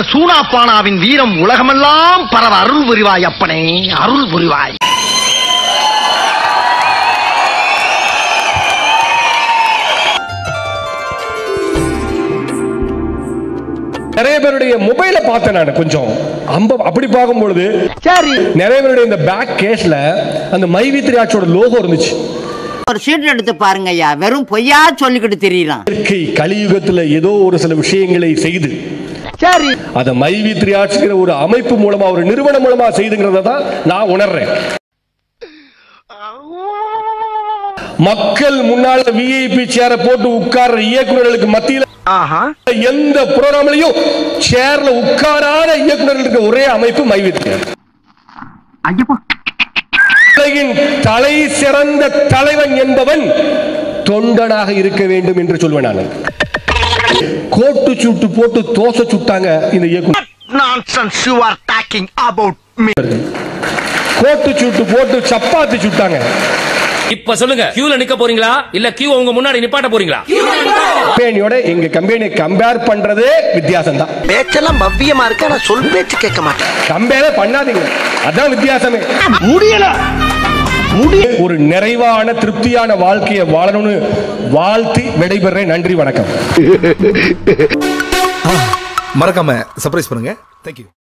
சூனாப்பானாவின் வீரம் உலகமெல்லாம் பரவ அருள் புரிவாய் அப்பனே அருள் புரிவாய் நிறைய பேருடைய மொபைல பார்த்தேன் நான் கொஞ்சம் அம்ப அப்படி பார்க்கும் பொழுது சரி நிறைய பேருடைய இந்த பேக் கேஸ்ல அந்த மைவித்ரி ஆட்சியோட லோகோ இருந்துச்சு ஒரு சீட் எடுத்து பாருங்க ஐயா வெறும் பொய்யா சொல்லிக்கிட்டு தெரியலாம் இயற்கை கலியுகத்துல ஏதோ ஒரு சில விஷயங்களை செய்து சரி அதை மைவித்ரி ஆட்சிங்கிற ஒரு அமைப்பு மூலமா ஒரு நிறுவனம் மூலமா செய்துங்கிறத தான் நான் உணர்றேன் மக்கள் முன்னால விஐபி சேர போட்டு உட்கார்ற இயக்குநர்களுக்கு மத்தியில ஆஹா எந்த புரோகிராம்லயும் சேர்ல உட்காராத இயக்குநர்கள் இருக்க ஒரே அமைப்பு மைவித்ரி உலகின் தலை சிறந்த தலைவன் என்பவன் தொண்டனாக இருக்க வேண்டும் என்று சொல்வேன் நான் கோட்டு சுட்டு போட்டு தோசை சுட்டாங்க இந்த இயக்குனர் nonsense you are talking about me கோட்டு சுட்டு போட்டு சப்பாத்தி சுட்டாங்க இப்ப சொல்லுங்க கியூல நிக்க போறீங்களா இல்ல கியூ உங்க முன்னாடி நிப்பாட்ட போறீங்களா கம்பெனியோட எங்க கம்பெனியை கம்பேர் பண்றதே வித்தியாசம் தான் பேச்செல்லாம் பவ்யமா இருக்கு ஆனா சொல் பேச்சு கேட்க மாட்டேன் கம்பேரே பண்ணாதீங்க அதான் வித்தியாசமே முடியல ஒரு நிறைவான திருப்தியான வாழ்க்கையை வாழணும்னு வாழ்த்தி விடைபெறேன் நன்றி வணக்கம் மறக்காம சர்ப்ரைஸ் பண்ணுங்க தேங்க்யூ